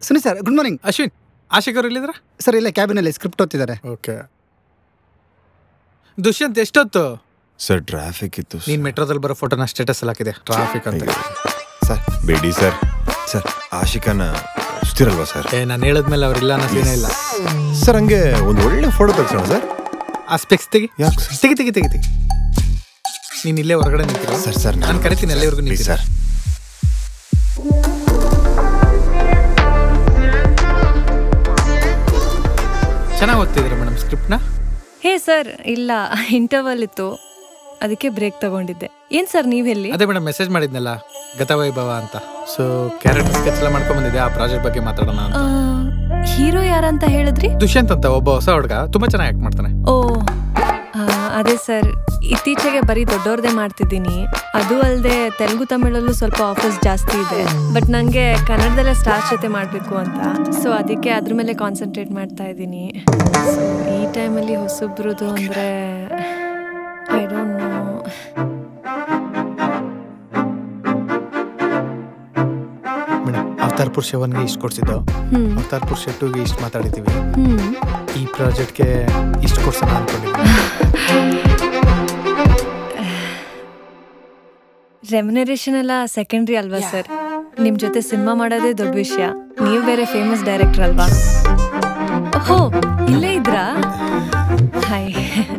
Suni sir good morning Ashwin Ashik ಅವ್ರು ಇಲ್ಲಿದ್ರ sir ಇಲ್ಲೇ ಕ್ಯಾಬಿನಲ್ಲಿ ಸ್ಕ್ರಿಪ್ಟ್ ಓದ್ತಿದ್ದಾರೆ ಓಕೆ ದುಷ್ಯಂತ್ ಎಷ್ಟೊತ್ತು ಸರ್ ಟ್ರಾಫಿಕ್ ಇತ್ತು ನೀನ್ ಮೆಟ್ರೋದಲ್ಲಿ ಬರೋ ಫೋಟೋನ ಸ್ಟೇಟಸ್ ಅಲ್ಲಿ ಹಾಕಿದೆ ಟ್ರಾಫಿಕ್ ಅಂತ ಸರ್ ಬೇಡಿ ಸರ್ ಸರ್ ಆಶಿಕನ ಸುತ್ತಿರಲ್ವಾ ಸರ್ ಏ ನಾನು ಹೇಳಿದ್ಮೇಲೆ ಅವ್ರಿಲ್ಲ ಅನ್ನೋ ಸೀನೇ ಇಲ್ಲ ಸರ್ ಹಂಗೆ ಒಂದು ಒಳ್ಳೆ ಫೋಟೋ ತೆಗ್ಸೋಣ ಸರ್ ಆ ಸ್ಪೆಕ್ಸ್ ತೆಗಿ ಯಾಕೆ ಸರ್ ತೆಗಿ ತೆಗಿ ತೆಗಿ ತೆಗಿ ನೀನ್ ಇಲ್ಲೇ ಹೊರಗಡೆ ನಿಂತಿರೋ ಸರ್ ಸರ್ ನಾನು ಕರಿತೀನಿ ಅಲ್ಲಿವರೆಗೂ ಪ್ಲೀಸ್ ನಿಂತಿರ ಸರ್ ಚೆನ್ನಾಗಿ ಓದ್ತಿದ್ದೀರಾ ಮೇಡಮ್ ಸ್ಕ್ರಿಪ್ಟ್ನ ಹೇ ಸರ್ ಇಲ್ಲ ಇಂಟರ್ವಲ್ ಇತ್ತು ಅದಕ್ಕೆ ಬ್ರೇಕ್ ತಗೊಂಡಿದ್ದೆ ಏನ್ ಸರ್ ನೀವೆಲ್ಲಿ ಅದೇ ಮೇಡಮ್ ಮೆಸೇಜ್ ಮಾಡಿದ್ನಲ್ಲ ಗತವೈಭವ ಅಂತ ಸೊ ಕ್ಯಾರೆಕ್ಟರ್ ಸ್ಕೆಚ್ ಎಲ್ಲ ಮಾಡ್ಕೊಂಡ್ ಬಂದಿದ್ದೆ ಆ ಪ್ರಾಜೆಕ್ಟ್ ಬಗ್ಗೆ ಮಾತಾಡೋಣ ಅಂತ ಹೀರೋ ಯಾರಂತ ಹೇಳಿದ್ರಿ ದುಷ್ಯಂತ್ ಅಂತ ಒಬ್ಬ ಹೊಸ ಹುಡುಗ ತುಂಬಾ ಚೆನ್ನಾಗಿ ಆಕ್ಟ್ ಮಾಡ್ತಾನೆ ಓ ಆ, ಅದೇ ಸರ್ ಇತ್ತೀಚೆಗೆ ಬರೀ ದೊಡ್ಡವ್ರದೇ ಮಾಡ್ತಿದ್ದೀನಿ ಅದು ಅಲ್ಲದೆ ತೆಲುಗು ತಮಿಳಲ್ಲೂ ಸ್ವಲ್ಪ ಆಫರ್ಸ್ ಜಾಸ್ತಿ ಇದೆ ಬಟ್ ನನಗೆ ಕನ್ನಡದಲ್ಲೇ ಸ್ಟಾರ್ಸ್ ಜೊತೆ ಮಾಡಬೇಕು ಅಂತ ಸೊ ಅದಕ್ಕೆ ಅದ್ರ ಮೇಲೆ ಕಾನ್ಸಂಟ್ರೇಟ್ ಮಾಡ್ತಾ ಇದ್ದೀನಿ ಸೊ ಈ ಟೈಮಲ್ಲಿ ಹೊಸಬ್ರದ್ದು ಅಂದರೆ I don't know madam Avatar Purusha ಒನ್ಗೆ ಇಷ್ಟು ಕೊಡ್ಸಿದ್ದು ಹ್ಮ್ ಅವತಾರ್ ಪುರುಷ ಟೂಗೆ ಇಷ್ಟು ಮಾತಾಡಿದ್ದೀವಿ ಹ್ಮ್ ಈ ಪ್ರಾಜೆಕ್ಟ್ಗೆ ಇಷ್ಟು ಕೊಡ್ಸೋಣ ಅನ್ಕೊಂಡಿದ್ದೀನಿ ರೆಮ್ಯುನರೇಷನ್ ಎಲ್ಲ ಸೆಕೆಂಡ್ರಿ ಅಲ್ವಾ ಸರ್ ನಿಮ್ ಜೊತೆ ಸಿನಿಮಾ ಮಾಡೋದೇ ದೊಡ್ಡ ವಿಷಯ ನೀವು ಬೇರೆ ಫೇಮಸ್ ಡೈರೆಕ್ಟರ್ ಅಲ್ವಾ ಓಹೋ ಇಲ್ಲೇ ಇದ್ರಾ ಹಾಯ್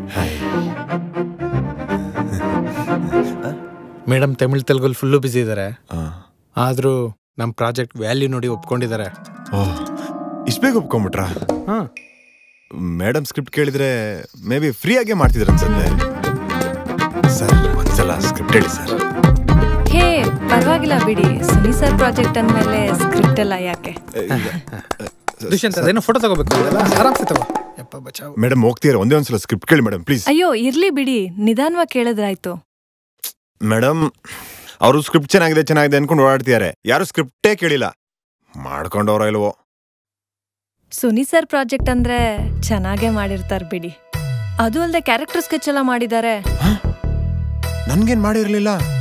ಮೇಡಮ್ ತಮಿಳ್ ತೆಲುಗಲ್ಲಿ ಫುಲ್ಲು ಬಿಸಿ ಇದ್ದಾರೆ ಹಾಂ ಆದರೂ ನಮ್ಮ ಪ್ರಾಜೆಕ್ಟ್ ವ್ಯಾಲ್ಯೂ ನೋಡಿ ಒಪ್ಕೊಂಡಿದ್ದಾರೆ ಓಹ್ ಇಷ್ಟು ಬೇಗ ಒಪ್ಕೊಂಬಿಟ್ರಾ ಹಾಂ ಮೇಡಮ್ ಸ್ಕ್ರಿಪ್ಟ್ ಕೇಳಿದ್ರೆ ಮೇ ಬಿ ಫ್ರೀ ಆಗೇ ಮಾಡ್ತಿದ್ರು ಅನ್ಸುತ್ತೆ ಸರ್ ಒಂದ್ಸಲ ಸ್ಕ್ರಿಪ್ಟ್ ಹೇಳಿ ಸರ್ ಹೇ ಪರವಾಗಿಲ್ಲ ಬಿಡಿ ಸುನಿ ಸರ್ ಪ್ರಾಜೆಕ್ಟ್ ಅಂದಮೇಲೆ ಸ್ಕ್ರಿಪ್ಟ್ ಎಲ್ಲ ಯಾಕೆ ದುಷ್ಯಂತ್ ಅದೇನೋ ಫೋಟೋ ತಗೋಬೇಕು ಅದೆಲ್ಲ ಆರಾಮ್ಸೆ ತಗೋ ಯಪ್ಪ ಬಚಾವ್ ಮೇಡಮ್ ಹೋಗ್ತೀರ ಒಂದೇ ಒಂದ್ಸಲ ಸ್ಕ್ರಿಪ್ಟ್ ಕೇಳಿ ಮೇಡಮ್ ಪ್ಲೀಸ್ ಅಯ್ಯೋ ಇರ್ಲಿ ಬಿಡಿ ನಿಧಾನವಾಗಿ ಕೇಳಿದ್ರಾಯ್ತು ಮೇಡಮ್ ಅವರು ಸ್ಕ್ರಿಪ್ಟ್ ಚೆನ್ನಾಗಿದೆ ಚೆನ್ನಾಗಿದೆ ಅನ್ಕೊಂಡು ಓಡಾಡ್ತಿದ್ದಾರೆ ಯಾರು ಸ್ಕ್ರಿಪ್ಟೇ ಕೇಳಿಲ್ಲ ಮಾಡ್ಕೊಂಡವ್ರೋ ಇಲ್ವೋ ಸುನಿ ಸರ್ ಪ್ರಾಜೆಕ್ಟ್ ಅಂದ್ರೆ ಚೆನ್ನಾಗೇ ಮಾಡಿರ್ತಾರೆ ಬಿಡಿ ಅದು ಅಲ್ಲದೆ ಕ್ಯಾರೆಕ್ಟರ್ ಸ್ಕೆಚ್ ಎಲ್ಲ ಮಾಡಿದ್ದಾರೆ ನನ್ಗೇನ್ ಮಾಡಿರ್ಲಿಲ್ಲ